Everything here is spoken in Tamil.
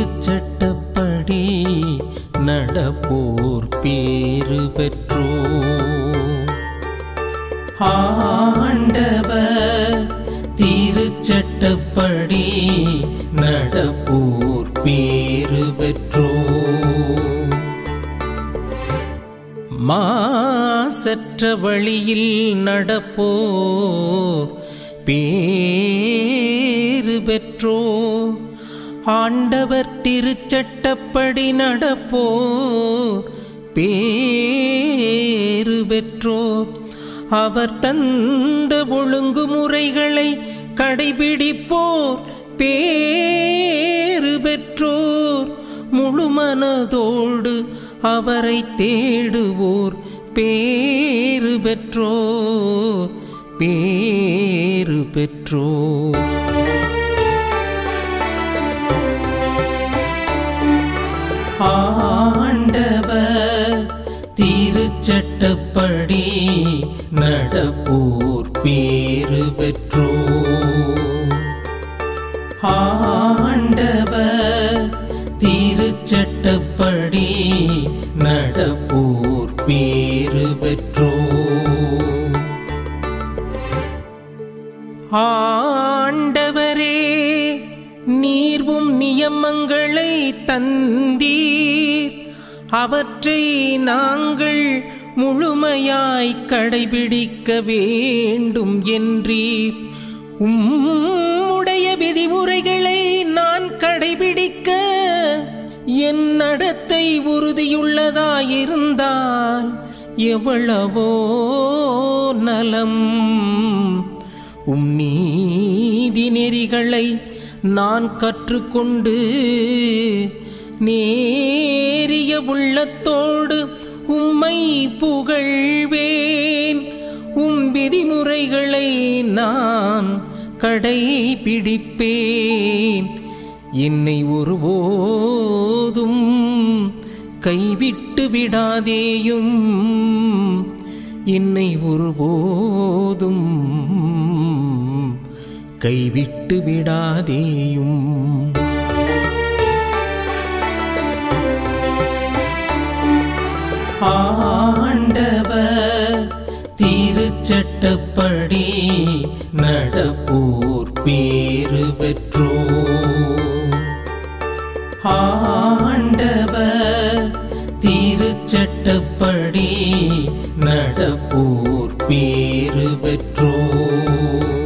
திருச்சட்டப்படி நடப்போர் பேறு பெற்றோ ஆண்டவர் திருச்சட்டப்படி நடப்போர் பேறு பெற்றோ மாசற்ற வழியில் நடப்போர் பேறு பெற்றோ ஆண்டவர் திருச்சட்டப்படி நடப்போர் பேறு பெற்றோர் அவர் தந்த ஒழுங்குமுறைகளை கடைபிடிப்போர் பேறு பெற்றோர் முழுமனதோடு அவரை தேடுவோர் பேறு பெற்றோர் பேறு பெற்றோர் ஆண்டவர் திருச்சட்டப்படி நடப்போர் பேறு பெற்றோர் ஆண்டவர் திருச்சட்டப்படி நடப்போர் பேறு பெற்றோர் ஆண்டவரே நீர்வும் நியமங்களை தந்தீர் அவற்றை நாங்கள் முழுமையாய் கடைபிடிக்க வேண்டும் என்றீர் உம்முடைய விதிமுறைகளை நான் கடைபிடிக்க என் நடத்தை உறுதியுள்ளதாயிருந்தால் எவ்வளவோ நலம் உம் நீதி நெறிகளை நான் கற்றுக்கொண்டு நேரிய உள்ளத்தோடு உம்மை புகழ்வேன் உம் விதிமுறைகளை நான் கடைபிடிப்பேன் என்னை ஒருபோதும் கைவிட்டு விடாதேயும் என்னை ஒருபோதும் கைவிட்டு விடாதேயும் ஆண்டவர் திருச்சட்டப்படி நடப்போர் பேறு பெற்றோ ஆண்டவர் திருச்சட்டப்படி நடப்போர் பேறு பெற்றோ